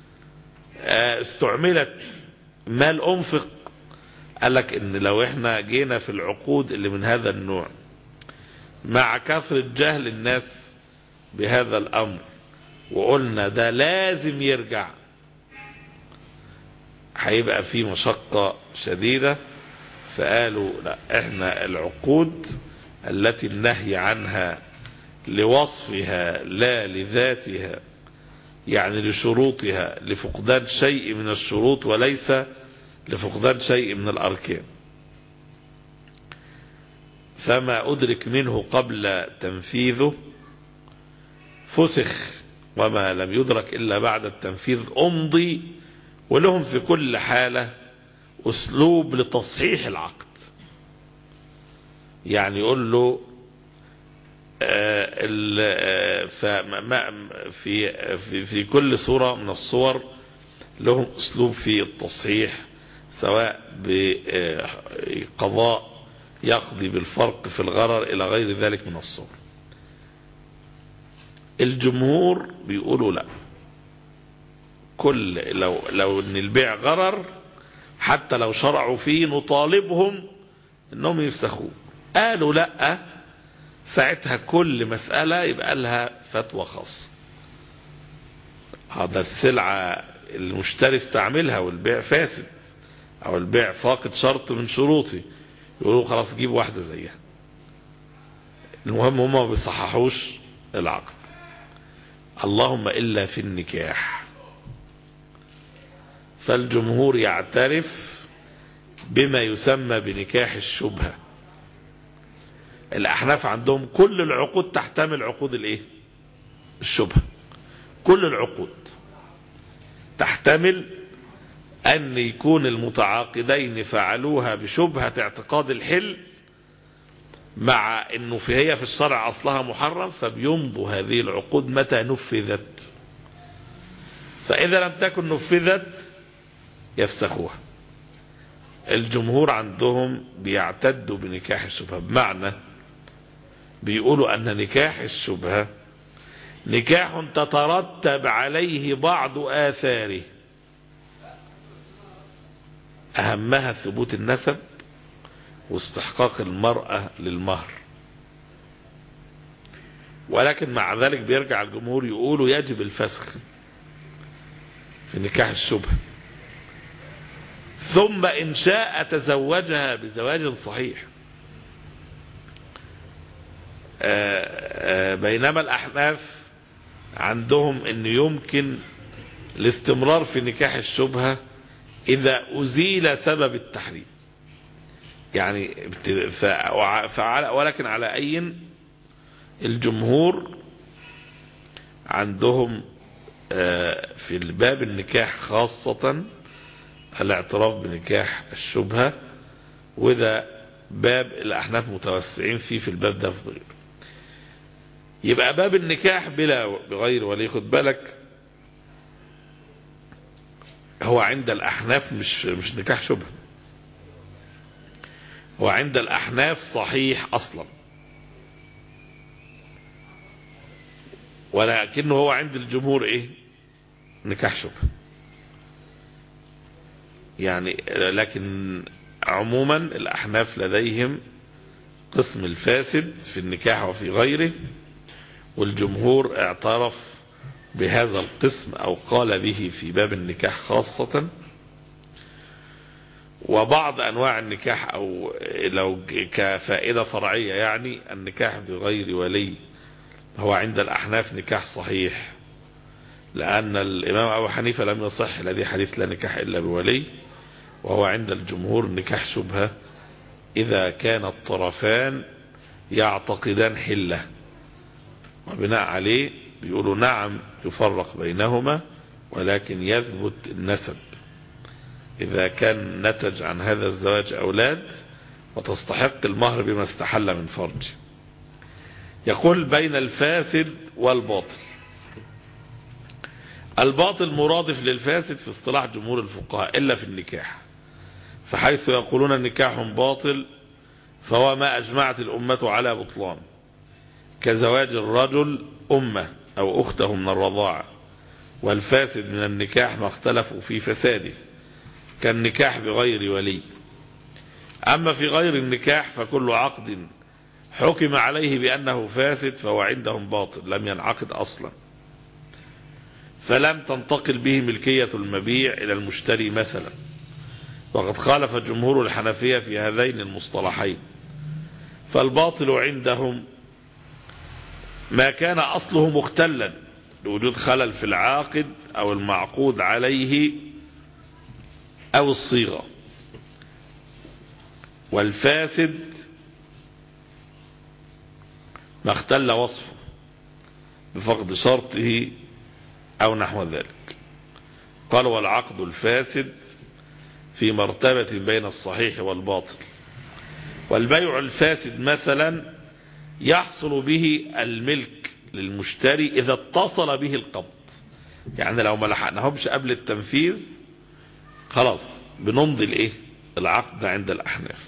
استعملت مال أنفق قال لك ان لو احنا جينا في العقود اللي من هذا النوع مع كثرة جهل الناس بهذا الامر وقلنا ده لازم يرجع هيبقى في مشقة شديدة فقالوا لا احنا العقود التي النهي عنها لوصفها لا لذاتها يعني لشروطها لفقدان شيء من الشروط وليس لفقدان شيء من الأركان فما أدرك منه قبل تنفيذه فسخ وما لم يدرك إلا بعد التنفيذ أمضي ولهم في كل حالة أسلوب لتصحيح العقد يعني يقول له في في في كل صورة من الصور لهم أسلوب في التصحيح سواء بقضاء يقضي بالفرق في الغرر إلى غير ذلك من الصور الجمهور بيقولوا لا كل لو لو ان البيع غرر حتى لو شرعوا فيه نطالبهم انهم يفسخوه قالوا لا ساعتها كل مسألة يبقى لها فتوى خاصة هذا السلعة المشتري استعملها والبيع فاسد او البيع فاقد شرط من شروطي يقولوا خلاص جيب واحدة زيها المهم هم ما بيصححوش العقد اللهم إلا في النكاح فالجمهور يعترف بما يسمى بنكاح الشبهة الأحناف عندهم كل العقود تحتمل عقود الايه الشبهة كل العقود تحتمل أن يكون المتعاقدين فعلوها بشبهة اعتقاد الحل مع انه في هي في الشرع اصلها محرم فبيمضوا هذه العقود متى نفذت فاذا لم تكن نفذت يفسخوها الجمهور عندهم بيعتدوا بنكاح الشبهة بمعنى بيقولوا ان نكاح الشبهة نكاح تترتب عليه بعض آثاره أهمها ثبوت النسب واستحقاق المرأة للمهر ولكن مع ذلك بيرجع الجمهور يقولوا يجب الفسخ في نكاح الشبهة ثم إن شاء تزوجها بزواج صحيح بينما الأحناف عندهم أن يمكن الاستمرار في نكاح الشبهة إذا أزيل سبب التحريم يعني فعلى ولكن على أي الجمهور عندهم في الباب النكاح خاصة الاعتراف بنكاح الشبهة وده باب الأحناف متوسعين فيه في الباب ده في غيره يبقى باب النكاح بلا بغير ولي خد بالك هو عند الأحناف مش مش نكاح شبهه هو عند الأحناف صحيح أصلا ولكنه هو عند الجمهور إيه نكاح شبهه يعني لكن عموما الأحناف لديهم قسم الفاسد في النكاح وفي غيره والجمهور اعترف بهذا القسم أو قال به في باب النكاح خاصة وبعض أنواع النكاح أو لو كفائدة فرعية يعني النكاح بغير ولي هو عند الأحناف نكاح صحيح لأن الإمام أبو حنيفة لم يصح لدي حديث لا نكاح إلا بولي وهو عند الجمهور نكاح شبهة إذا كان الطرفان يعتقدان حلة وبناء عليه بيقولوا نعم يفرق بينهما ولكن يثبت النسب إذا كان نتج عن هذا الزواج أولاد وتستحق المهر بما استحل من فرج يقول بين الفاسد والباطل الباطل مرادف للفاسد في اصطلاح جمهور الفقهاء إلا في النكاح فحيث يقولون النكاح باطل فهو ما أجمعت الأمة على بطلان كزواج الرجل أمه أو أخته من الرضاعة والفاسد من النكاح ما اختلفوا في فساده كالنكاح بغير ولي أما في غير النكاح فكل عقد حكم عليه بأنه فاسد فهو عندهم باطل لم ينعقد أصلا فلم تنتقل به ملكية المبيع إلى المشتري مثلا وقد خالف جمهور الحنفية في هذين المصطلحين فالباطل عندهم ما كان أصله مختلا لوجود خلل في العاقد أو المعقود عليه أو الصيغة والفاسد ما اختل وصفه بفقد شرطه أو نحو ذلك قال والعقد الفاسد في مرتبة بين الصحيح والباطل والبيع الفاسد مثلا يحصل به الملك للمشتري إذا اتصل به القبض يعني لو ما لحقناهمش قبل التنفيذ خلاص بنمضي الايه العقد عند الأحناف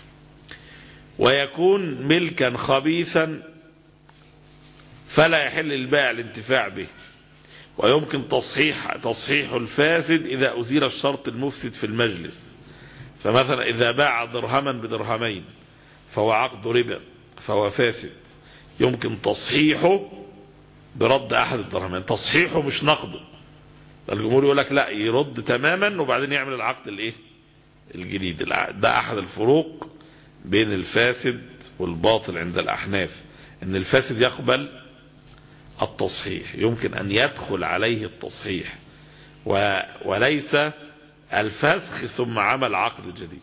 ويكون ملكا خبيثا فلا يحل البائع الانتفاع به ويمكن تصحيح تصحيح الفاسد إذا أزيل الشرط المفسد في المجلس فمثلا إذا باع درهما بدرهمين فهو عقد ربا فهو فاسد يمكن تصحيحه برد أحد الدرهمين تصحيحه مش نقده الجمهور يقول لك لا يرد تماما وبعدين يعمل العقد الايه الجديد ده أحد الفروق بين الفاسد والباطل عند الأحناف ان الفاسد يقبل التصحيح يمكن أن يدخل عليه التصحيح و... وليس الفسخ ثم عمل عقد جديد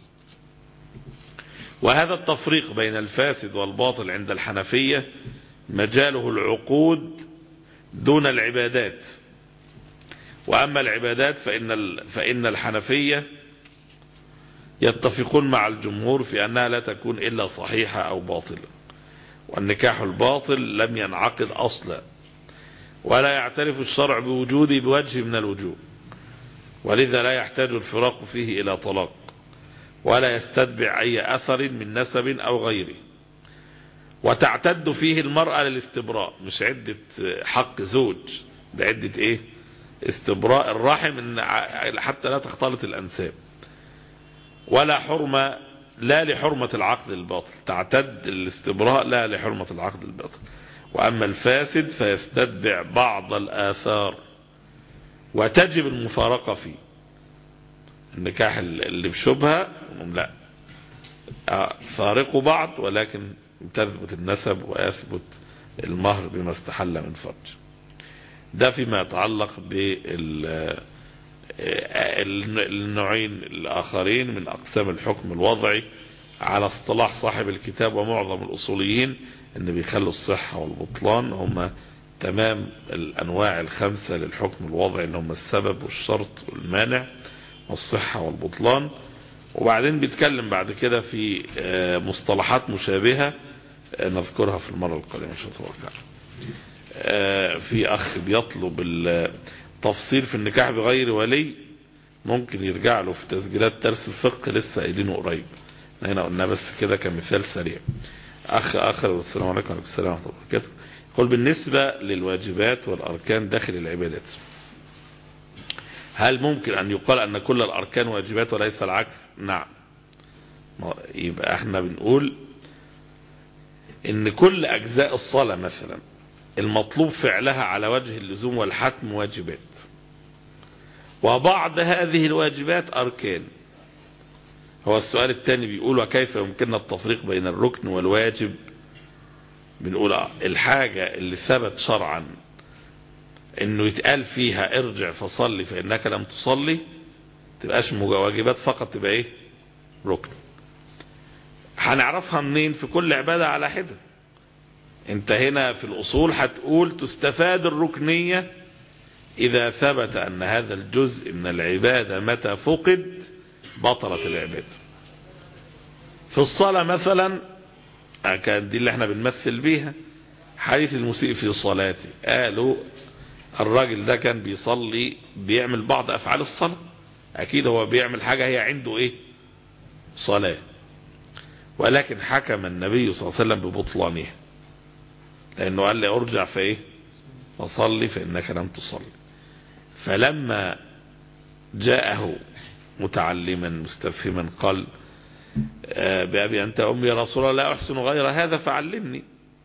وهذا التفريق بين الفاسد والباطل عند الحنفية مجاله العقود دون العبادات وأما العبادات فإن, ال... فإن الحنفية يتفقون مع الجمهور في أنها لا تكون إلا صحيحة أو باطلة والنكاح الباطل لم ينعقد أصلا ولا يعترف الشرع بوجوده بوجه من الوجوه ولذا لا يحتاج الفراق فيه إلى طلاق ولا يستتبع أي أثر من نسب أو غيره وتعتد فيه المرأة للاستبراء مش عدة حق زوج بعدة ايه استبراء الرحم إن حتى لا تختلط الأنساب ولا حرمة لا لحرمة العقد الباطل تعتد الاستبراء لا لحرمة العقد الباطل وأما الفاسد فيستتبع بعض الآثار وتجب المفارقة فيه النكاح اللي بشبهة لا فارقوا بعض ولكن تثبت النسب ويثبت المهر بما استحل من فرج ده فيما يتعلق بالنوعين الآخرين من أقسام الحكم الوضعي على اصطلاح صاحب الكتاب ومعظم الأصوليين ان بيخلوا الصحة والبطلان هم تمام الأنواع الخمسة للحكم الوضعي اللي هم السبب والشرط والمانع والصحة والبطلان وبعدين بيتكلم بعد كده في مصطلحات مشابهة نذكرها في المرة القادمة إن شاء الله تعالى في أخ بيطلب التفصيل في النكاح بغير ولي ممكن يرجع له في تسجيلات درس الفقه لسه قايلينه قريب هنا قلنا بس كده كمثال سريع أخ آخر السلام عليكم وعليكم السلام ورحمة الله وبركاته يقول بالنسبة للواجبات والأركان داخل العبادات هل ممكن أن يقال أن كل الأركان واجبات وليس العكس نعم يبقى احنا بنقول ان كل أجزاء الصلاة مثلا المطلوب فعلها على وجه اللزوم والحتم واجبات وبعض هذه الواجبات أركان هو السؤال الثاني بيقول وكيف يمكننا التفريق بين الركن والواجب بنقول الحاجة اللي ثبت شرعا انه يتقال فيها ارجع فصلي فانك لم تصلي تبقاش واجبات فقط تبقى ايه ركن هنعرفها منين في كل عبادة على حدة انت هنا في الاصول هتقول تستفاد الركنية اذا ثبت ان هذا الجزء من العبادة متى فقد بطلت العبادة في الصلاة مثلا كان دي اللي احنا بنمثل بيها حديث المسيء في صلاته قالوا الراجل ده كان بيصلي بيعمل بعض افعال الصلاة اكيد هو بيعمل حاجة هي عنده ايه صلاة ولكن حكم النبي صلى الله عليه وسلم ببطلانها لانه قال لي ارجع في ايه فصلي فانك لم تصلي فلما جاءه متعلما مستفهما قال بأبي أنت أمي يا رسول الله لا أحسن غير هذا فعلمني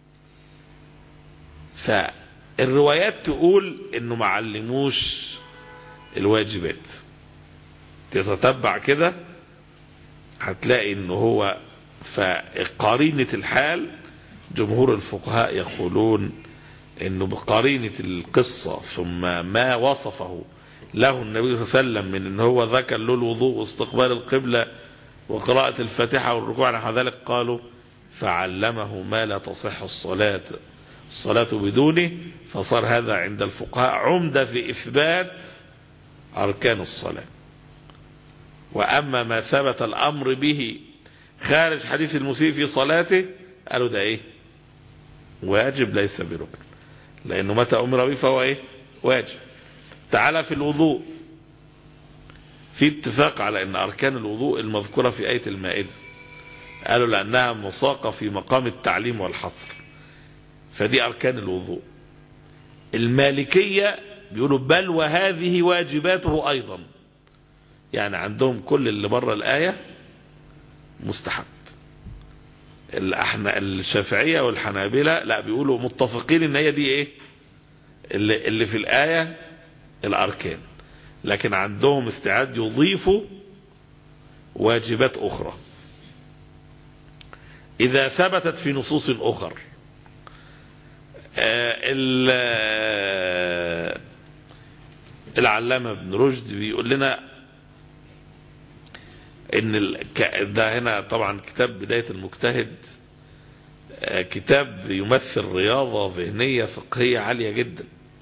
فالروايات تقول انه ما علموش الواجبات تتتبع كده هتلاقي انه هو فقرينة الحال جمهور الفقهاء يقولون انه بقرينة القصة ثم ما وصفه له النبي صلى الله عليه وسلم من ان هو ذكر له الوضوء واستقبال القبلة وقراءة الفاتحة والركوع نحو ذلك قالوا فعلمه ما لا تصح الصلاة الصلاة بدونه فصار هذا عند الفقهاء عمدة في إثبات أركان الصلاة وأما ما ثبت الأمر به خارج حديث المسيء في صلاته قالوا ده إيه واجب ليس بركن لأنه متى أمر به فهو إيه واجب تعالى في الوضوء في اتفاق على أن أركان الوضوء المذكورة في آية المائدة قالوا لأنها مساقة في مقام التعليم والحصر فدي أركان الوضوء المالكية بيقولوا بل وهذه واجباته أيضا يعني عندهم كل اللي بره الآية مستحب الشافعية والحنابلة لا بيقولوا متفقين ان هي دي ايه اللي, اللي في الآية الأركان لكن عندهم استعداد يضيفوا واجبات أخرى إذا ثبتت في نصوص أخر العلامة ابن رشد بيقول لنا ان ده هنا طبعا كتاب بداية المجتهد كتاب يمثل رياضة ذهنية فقهية عالية جدا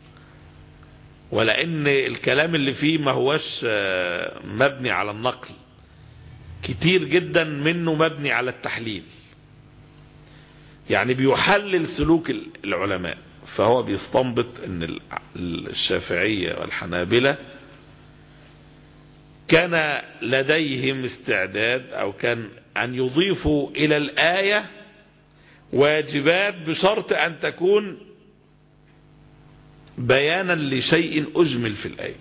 ولان الكلام اللي فيه ما هوش مبني على النقل كتير جدا منه مبني على التحليل يعني بيحلل سلوك العلماء فهو بيستنبط ان الشافعية والحنابلة كان لديهم استعداد او كان ان يضيفوا الى الآية واجبات بشرط ان تكون بيانا لشيء اجمل في الآية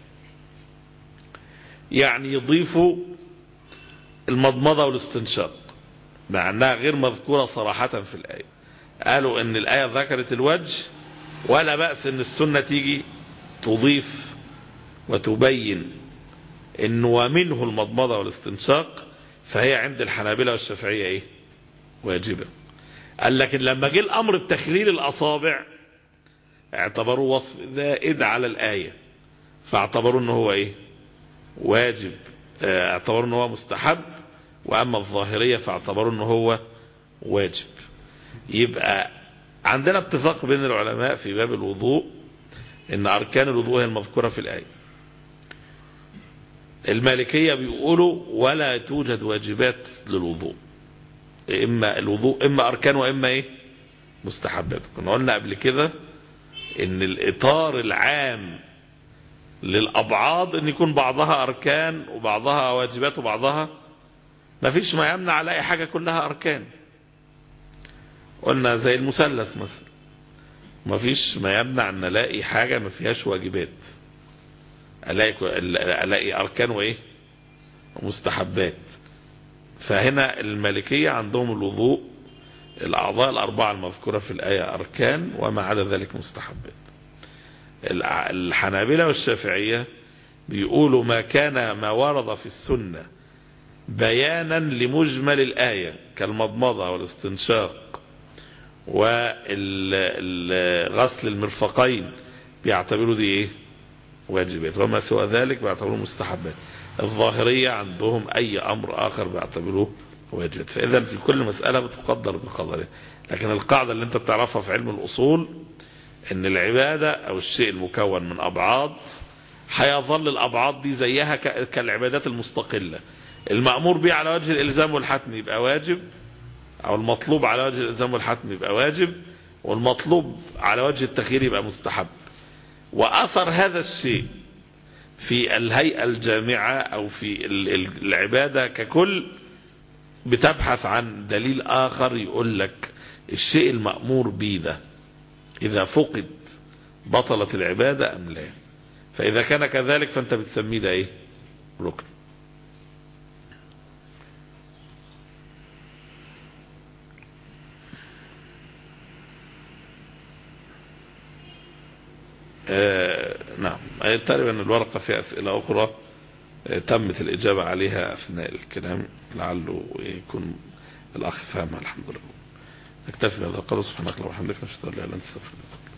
يعني يضيفوا المضمضة والاستنشاق مع انها غير مذكورة صراحة في الآية قالوا ان الآية ذكرت الوجه ولا بأس ان السنة تيجي تضيف وتبين انه ومنه المضمضة والاستنشاق فهي عند الحنابلة والشافعية ايه واجبة قال لكن لما جه الامر بتخليل الاصابع اعتبروه وصف زائد على الآية فاعتبروا انه هو ايه واجب اعتبروا انه هو مستحب واما الظاهرية فاعتبروا انه هو واجب يبقى عندنا اتفاق بين العلماء في باب الوضوء ان اركان الوضوء هي المذكورة في الآية المالكية بيقولوا ولا توجد واجبات للوضوء اما الوضوء اما اركان واما ايه مستحبات كنا قلنا قبل كده ان الاطار العام للابعاض ان يكون بعضها اركان وبعضها واجبات وبعضها ما فيش ما يمنع الاقي حاجة كلها اركان قلنا زي المثلث مثلا ما فيش ما يمنع ان الاقي حاجة ما فيهاش واجبات الاقي, ألاقي اركان وايه ومستحبات فهنا المالكية عندهم الوضوء الاعضاء الاربعة المذكورة في الاية اركان وما عدا ذلك مستحبات الحنابلة والشافعية بيقولوا ما كان ما ورد في السنة بيانا لمجمل الآية كالمضمضة والاستنشاق وغسل المرفقين بيعتبروا دي ايه واجبات وما سوى ذلك بيعتبروه مستحبات الظاهرية عندهم اي امر اخر بيعتبروه واجبات فاذا في كل مسألة بتقدر بقدرها لكن القاعدة اللي انت بتعرفها في علم الاصول ان العبادة او الشيء المكون من ابعاد هيظل الابعاد دي زيها كالعبادات المستقلة المأمور به على وجه الالزام والحتم يبقى واجب او المطلوب على وجه الالزام والحتم يبقى واجب والمطلوب على وجه التخيير يبقى مستحب واثر هذا الشيء في الهيئة الجامعة او في العبادة ككل بتبحث عن دليل اخر يقول لك الشيء المأمور به ده اذا فقد بطلت العبادة ام لا فاذا كان كذلك فانت بتسميه ده ايه ركن آه نعم تقريبا الورقة فيها أسئلة أخرى آه تمت الإجابة عليها أثناء الكلام لعله يكون الأخ فهمها الحمد لله نكتفي بهذا القدر سبحانك اللهم وبحمدك نشهد أن لا إله إلا أنت استغفرك